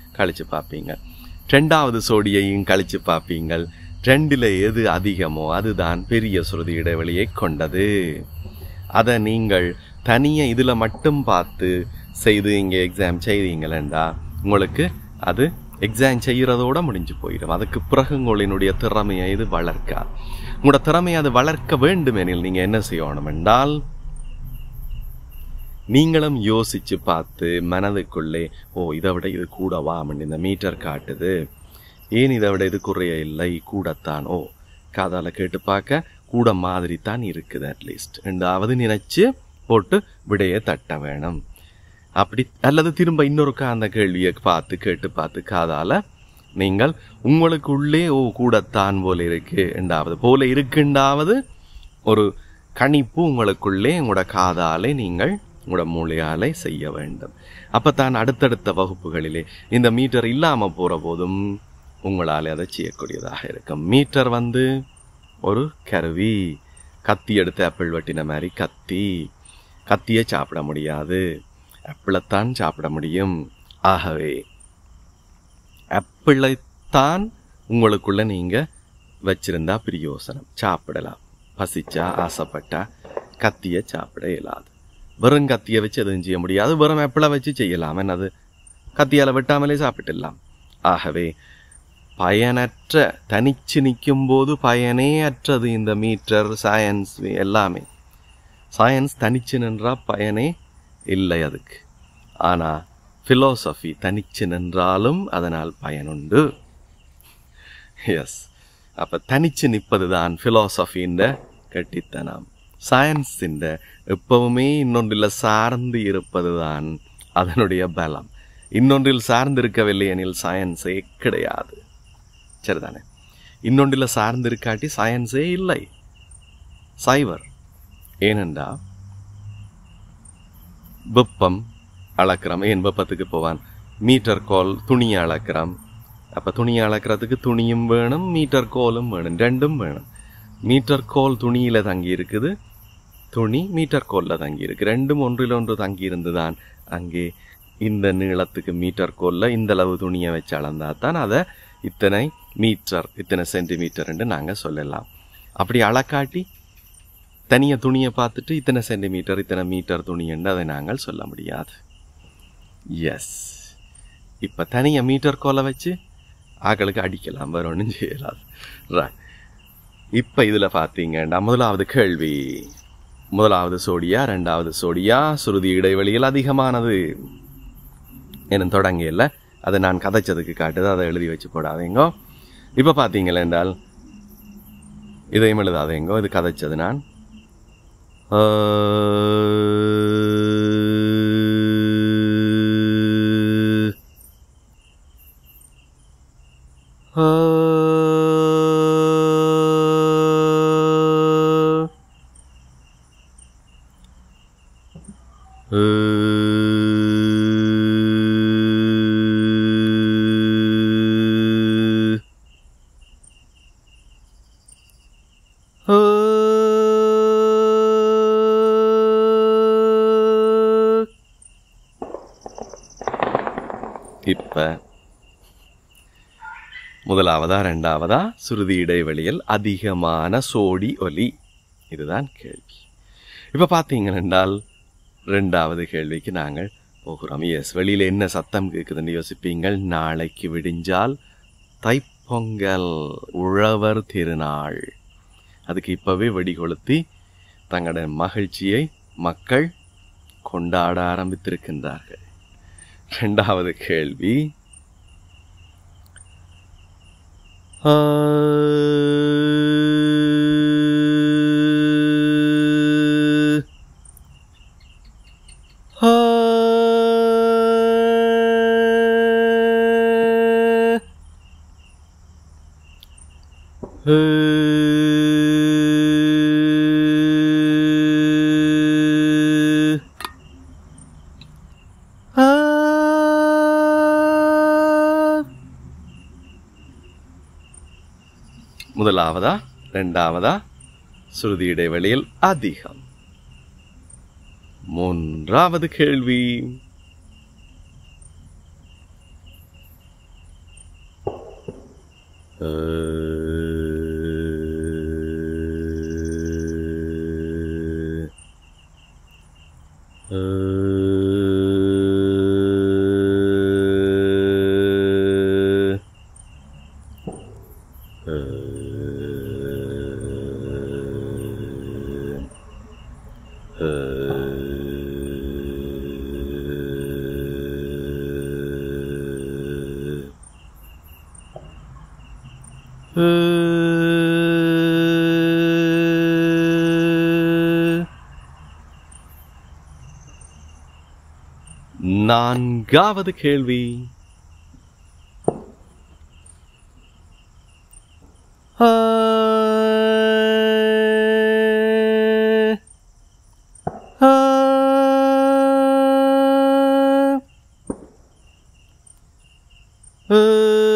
கழிச்சு பார்ப்பீங்க ரெண்டாவது சோடியையும் கழிச்சு பார்ப்பீங்கள் ரெண்டில் எது அதிகமோ அதுதான் பெரிய சுருதி இடைவெளியை கொண்டது அதை நீங்கள் தனியாக இதில் மட்டும் பார்த்து செய்து இங்கே எக்ஸாம் செய்தீங்களேண்டா உங்களுக்கு அது எக்ஸாம் செய்கிறதோட முடிஞ்சு போயிடும் அதுக்கு பிறகு உங்களினுடைய திறமையை இது வளர்க்கா உங்களோட திறமையை அது வளர்க்க வேண்டுமெனில் நீங்கள் என்ன செய்யணும் என்றால் நீங்களும் யோசிச்சு பார்த்து மனதுக்குள்ளே ஓ இதை விட இது கூடவா அப்படின்னு இந்த மீட்டர் காட்டுது ஏன் இதை விட இது குறைய இல்லை கூடத்தான் ஓ காதால கேட்டு பார்க்க கூட மாதிரி தான் இருக்குது அட்லீஸ்ட் ரெண்டாவது நினைச்சு போட்டு விடையை தட்ட வேணும் அப்படி அல்லது திரும்ப இன்னொருக்கா அந்த கேள்வியை பார்த்து கேட்டு பார்த்து காதால நீங்கள் உங்களுக்குள்ளே ஓ கூடத்தான் போல இருக்கு என்றாவது போல இருக்குண்டாவது ஒரு கணிப்பு உங்களுக்குள்ளே உங்களோட காதாலே நீங்கள் உங்களோட மூளையாலே செய்ய வேண்டும் அப்பத்தான் அடுத்தடுத்த வகுப்புகளிலே இந்த மீட்டர் இல்லாமல் போகிற போதும் உங்களால் அதை செய்யக்கூடியதாக இருக்கும் மீட்டர் வந்து ஒரு கருவி கத்தி எடுத்து ஆப்பிள் வெட்டின மாதிரி கத்தி கத்தியை சாப்பிட முடியாது ஆப்பிளைத்தான் சாப்பிட முடியும் ஆகவே ஆப்பிளைத்தான் உங்களுக்குள்ள நீங்கள் வச்சிருந்தா பிரயோசனம் சாப்பிடலாம் பசிச்சா ஆசைப்பட்டா கத்தியை சாப்பிட இயலாது வெறும் கத்தியை வச்சு எதுவும் செய்ய முடியாது வெறும் ஆப்பிளை வச்சு செய்யலாம் என்னது கத்தியால் வெட்டாமலே சாப்பிட்டுடலாம் ஆகவே பயனற்ற தனிச்சு நிற்கும் போது பயனே அற்றது இந்த மீட்டர் சயின்ஸ் எல்லாமே சயின்ஸ் தனிச்சு நின்றா பயனே இல்லை அதுக்கு ஆனால் ஃபிலோசஃபி தனிச்சு நின்றாலும் அதனால் பயனுண்டு எஸ் அப்போ தனிச்சு நிற்பது தான் ஃபிலோசஃபின்ற கட்டித்தனம் சயின்ஸின்ற எப்பவுமே இன்னொன்றில் சார்ந்து இருப்பது தான் அதனுடைய பலம் இன்னொன்றில் சார்ந்து இருக்கவில்லை எனில் சயின்ஸே கிடையாது சரிதானே இன்னொன்றில் சார்ந்து இருக்காட்டி சயின்ஸே இல்லை சைவர் ஏனென்றா வெப்பம் அளக்கிறோம் ஏன் வெப்பத்துக்கு போவான் மீட்டர் கோல் துணியை அளக்கிறோம் அப்போ துணியை அளக்கிறதுக்கு துணியும் வேணும் மீட்டர் கோலும் வேணும் ரெண்டும் வேணும் மீட்டர் கோல் துணியில் தங்கி இருக்குது துணி மீட்டர் கோலில் தங்கி இருக்கு ரெண்டும் ஒன்றில் ஒன்று தங்கி இருந்து தான் அங்கே இந்த நீளத்துக்கு மீட்டர் கோலில் இந்த அளவு துணியை வச்சு அளந்தா தான் அதை இத்தனை மீட்டர் இத்தனை சென்டிமீட்டர்ன்னு நாங்கள் சொல்லலாம் அப்படி அளக்காட்டி தனியாக துணியை பார்த்துட்டு இத்தனை சென்டிமீட்டர் இத்தனை மீட்டர் துணின்னு அதை நாங்கள் சொல்ல முடியாது எஸ் இப்போ தனியாக மீட்டர் கோலை வச்சு ஆக்களுக்கு அடிக்கலாம் வேற ஒன்றும் செய்யலாது ரைட் இப்போ இதில் பார்த்தீங்கன்னா முதலாவது கேள்வி முதலாவது சோடியா ரெண்டாவது சோடியா சுருதி இடைவெளியில் அதிகமானது என தொடங்கியல்ல அதை நான் கதைச்சதுக்கு காட்டுது அதை எழுதி வச்சு போடாதீங்கோ இப்போ பார்த்தீங்களா என்றால் இதையும் எழுதாதீங்கோ இது கதைச்சது நான் இப்ப முதலாவதா ரெண்டாவதா சுருதி இடைவெளியில் அதிகமான சோடி ஒலி இதுதான் கேள்வி இப்ப பார்த்தீங்கன்னா ரெண்டாவது கேள்விக்கு நாங்கள் போகிறோம் எஸ் வெளியில என்ன சத்தம் கேட்குதுன்னு யோசிப்பீங்கள் நாளைக்கு விடிஞ்சால் தைப்பொங்கல் உழவர் திருநாள் அதுக்கு இப்பவே வெடி கொளுத்தி தங்களோட மகிழ்ச்சியை மக்கள் கொண்டாட ஆரம்பித்திருக்கின்றார்கள் ரெண்டாவது கேள்வி முதலாவதா ரெண்டாவதா சுருதி இடைவெளியில் அதிகம் மூன்றாவது கேள்வி நான்காவது கேள்வி ஆ, ஆ, ஆ,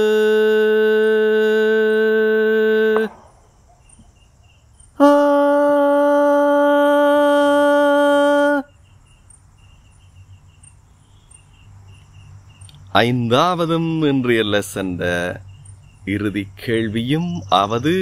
ஆ. ஐந்தாவதும் இன்றைய லெசன் இறுதி கேள்வியும் ஆவது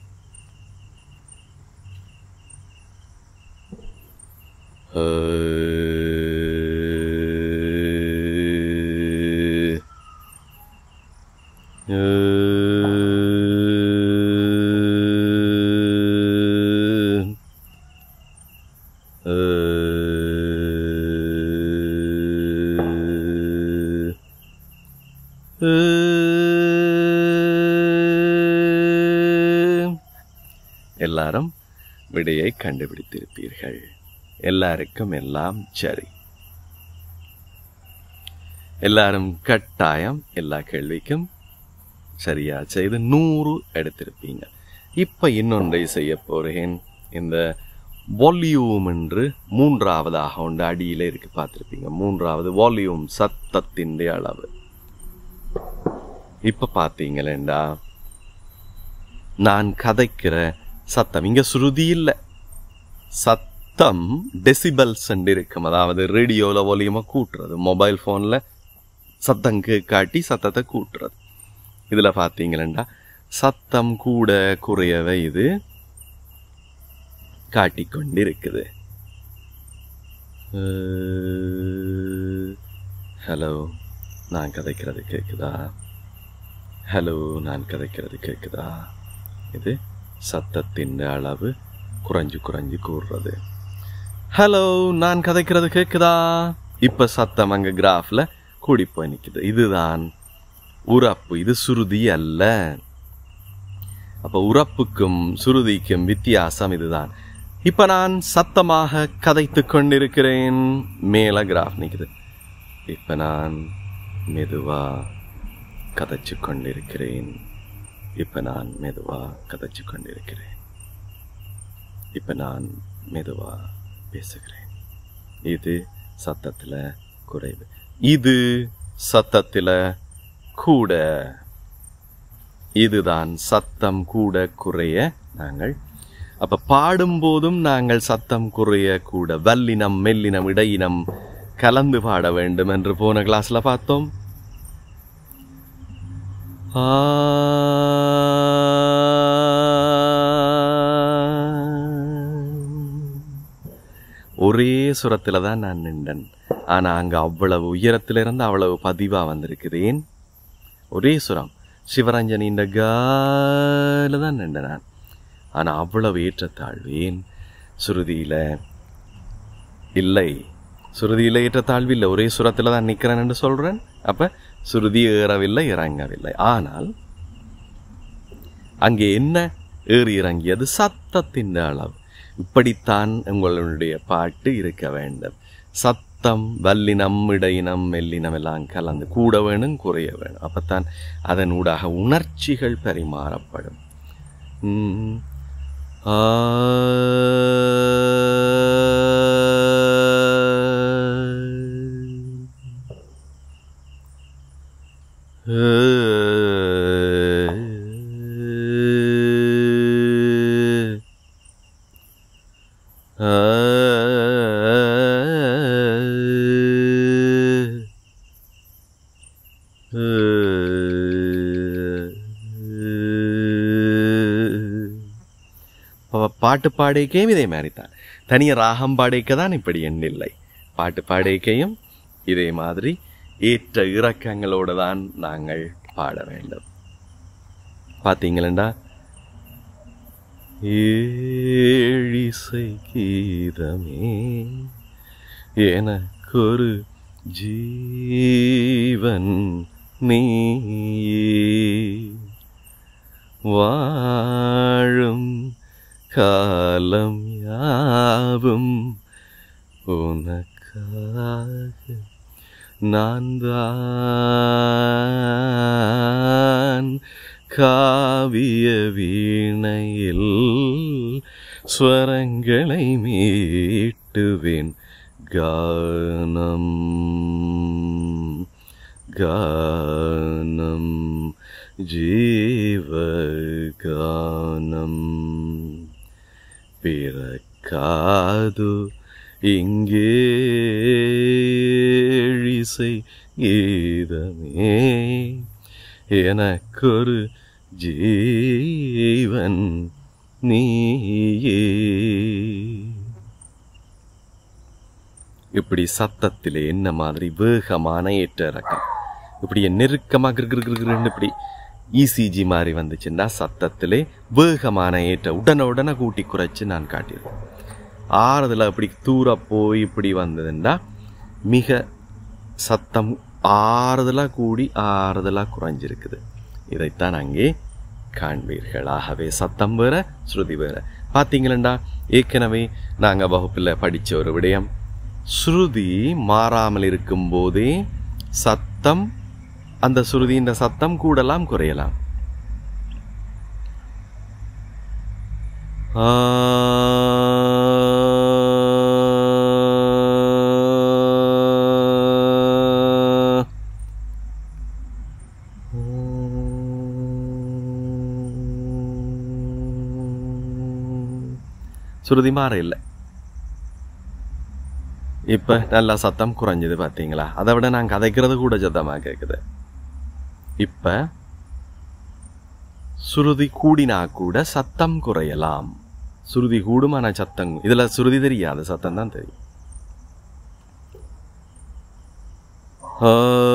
எல்லாரும் விடையை கண்டுபிடித்திருப்பீர்கள் எல்லாருக்கும் எல்லாம் சரி எல்லாரும் கட்டாயம் எல்லா கேள்விக்கும் சரியா செய்து நூறு எடுத்திருப்பீங்க இப்ப இன்னொன்றை செய்ய போறேன் இந்த வால்யூம் என்று மூன்றாவதாக உண்டு அடியில இருக்கு பார்த்திருப்பீங்க மூன்றாவது வால்யூம் சத்தத்தின் அளவு இப்ப பாத்தீங்களேண்டா நான் கதைக்கிற சத்தம் இங்க சுருதி இல்லை சத்தம் டெசிபல்ஸ் இருக்கும் அதாவது ரேடியோவில் வால்யூமை கூட்டுறது மொபைல் ஃபோனில் சத்தம் கே- காட்டி சத்தத்தை கூட்டுறது இதில் பார்த்தீங்களா சத்தம் கூட குறையவே இது காட்டிக்கொண்டிருக்குது ஹலோ நான் கதைக்கிறது கேட்குதா ஹலோ நான் கதைக்கிறது கேட்குதா இது சத்தத்தின் அளவு குறைஞ்சு குறைஞ்சு கூறுறது ஹலோ நான் கதைக்கிறது கேட்குதா இப்ப சத்தம் அங்க கிராஃப்ல கூடி போய் நிக்குது இதுதான் உரப்பு இது சுருதி அல்ல அப்ப உரப்புக்கும் சுருதிக்கும் வித்தியாசம் இதுதான் இப்ப நான் சத்தமாக கதைத்துக் கொண்டிருக்கிறேன் மேல கிராஃப் நிக்குது இப்ப நான் மெதுவா கதைச்சு கொண்டிருக்கிறேன் இப்ப நான் மெதுவா கதைச்சு கொண்டிருக்கிறேன் இப்ப நான் மெதுவா பேசுகிறேன் இது சத்தத்துல குறைவு இது சத்தத்துல கூட இதுதான் சத்தம் கூட குறைய நாங்கள் அப்ப பாடும்போதும் நாங்கள் சத்தம் குறைய கூட வல்லினம் மெல்லினம் இடையினம் கலந்து பாட வேண்டும் என்று போன கிளாஸ்ல பார்த்தோம் ஆ. ஒரே சுரத்துல தான் நான் நின்றேன் ஆனா அங்க அவ்வளவு உயரத்துல இருந்து அவ்வளவு பதிவா வந்திருக்குதேன் ஒரே சுரம் சிவரஞ்சனின் கால தான் நின்றேன் நான் ஆனா அவ்வளவு ஏற்றத்தாழ்வேன் சுருதியில இல்லை சுருதியில ஏற்றத்தாழ்வு இல்லை ஒரே சுரத்துல தான் நிக்கிறேன் என்று சொல்றேன் அப்ப சுருதி ஏறவில்லை இறங்கவில்லை ஆனால் அங்கே என்ன ஏறி இறங்கியது சத்தத்தின் அளவு இப்படித்தான் உங்களுடைய பாட்டு இருக்க வேண்டும் சத்தம் வல்லினம் இடையினம் மெல்லினம் எல்லாம் கலந்து கூட வேணும் குறைய வேணும் அப்பத்தான் அதன் ஊடாக உணர்ச்சிகள் பரிமாறப்படும் உம். ஆ. அப்போ பாட்டு பாடைக்கையும் இதே மாதிரி தான் தனியாக ராகம் பாடைக்க தான் இப்படி எண்ணில்லை பாட்டு பாடைக்கையும் இதே மாதிரி ஏற்ற இறக்கங்களோடு தான் நாங்கள் பாட வேண்டும் பார்த்தீங்களா ஏழிசை கீதமே எனக்கொரு ஜீவன் நீ வாழும் காலம் யாவும் உனக்காக நான் தான் காவிய வீணையில் ஸ்வரங்களை மீட்டுவேன் கானம் கானம் ஜீவகானம் பிறக்காது இங்கே இசை கீதமே எனக்கொரு ஜீவன் நீயே இப்படி சத்தத்திலே என்ன மாதிரி வேகமான ஏற்ற இறக்கம் இப்படி நெருக்கமாக கிருகிருன்னு இப்படி இசிஜி மாதிரி வந்துச்சுன்னா சத்தத்திலே வேகமான ஏற்ற உடனே உடனே கூட்டி குறைச்சு நான் காட்டியிருக்கேன் ஆறுதல் அப்படி தூர போய் இப்படி வந்ததுன்னா மிக சத்தம் ஆறுதலாக கூடி ஆறுதலாக குறைஞ்சிருக்குது இதைத்தான் அங்கே காண்பீர்கள் ஆகவே சத்தம் வேற ஸ்ருதி வேற பார்த்தீங்களா ஏற்கனவே நாங்கள் வகுப்பில் படித்த ஒரு விடயம் ஸ்ருதி மாறாமல் இருக்கும்போதே சத்தம் அந்த ஸ்ருதியின் சத்தம் கூடலாம் குறையலாம் ஆ சுருதி மாற இல்லை இப்போ நல்லா சத்தம் குறைஞ்சது பார்த்தீங்களா அதை விட நான் கதைக்கிறது கூட சத்தமாக கேட்குது இப்போ சுருதி கூடினா கூட சத்தம் குறையலாம் சுருதி கூடும் ஆனால் சத்தம் இதில் சுருதி தெரியாது சத்தம் தான் தெரியும் ஆ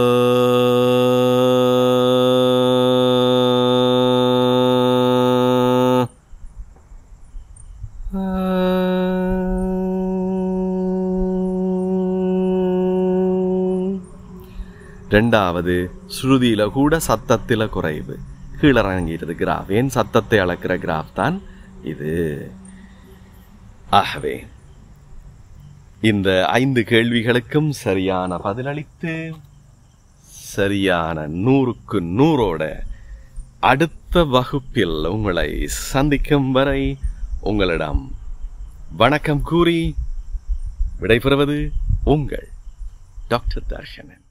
ரெண்டாவது ஸ்ருதியில கூட சத்தத்தில் குறைவு கீழே இறங்கிடுது கிராஃப் ஏன் சத்தத்தை அளக்கிற கிராஃப் தான் இது ஆகவே இந்த ஐந்து கேள்விகளுக்கும் சரியான பதிலளித்து சரியான நூறுக்கு நூறோட அடுத்த வகுப்பில் உங்களை சந்திக்கும் வரை உங்களிடம் வணக்கம் கூறி விடைபெறுவது உங்கள் டாக்டர் தர்ஷனன்